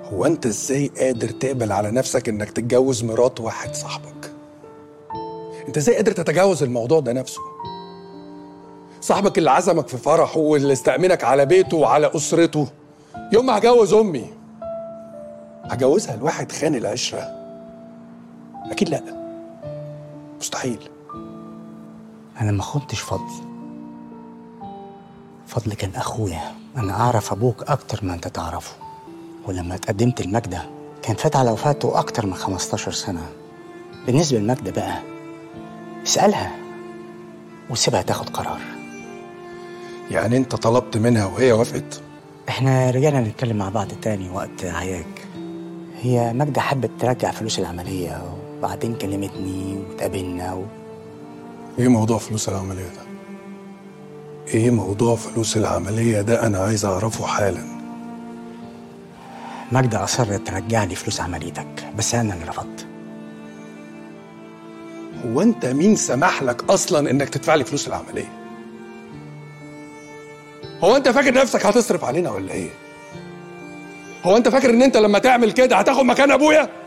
هو انت ازاي قادر تقبل على نفسك انك تتجوز مرات واحد صاحبك انت ازاي قادر تتجاوز الموضوع ده نفسه صاحبك اللي عزمك في فرحه واللي استأمنك على بيته وعلى أسرته يوم ما هجوز أمي هجوزها لواحد خان العشرة أكيد لأ مستحيل انا ما خنتش فضل فضل كان اخويا انا اعرف ابوك اكتر ما انت تعرفه ولما اتقدمت لماجدة كان فات على وفاته اكتر من 15 سنة بالنسبة لماجدة بقى اسألها وسيبها تاخد قرار يعني أنت طلبت منها وهي وافقت احنا رجعنا نتكلم مع بعض تاني وقت عياك هي ماجدة حبت ترجع فلوس العملية وبعدين كلمتني وتقابلنا و... إيه موضوع فلوس العملية ده؟ إيه موضوع فلوس العملية ده أنا عايز أعرفه حالا ماجدة أصرت ترجع لي فلوس عمليتك بس أنا اللي رفضت هو أنت مين سمح لك أصلا إنك تدفع لي فلوس العملية؟ هو أنت فاكر نفسك هتصرف علينا ولا إيه؟ هو أنت فاكر إن أنت لما تعمل كده هتاخد مكان أبويا؟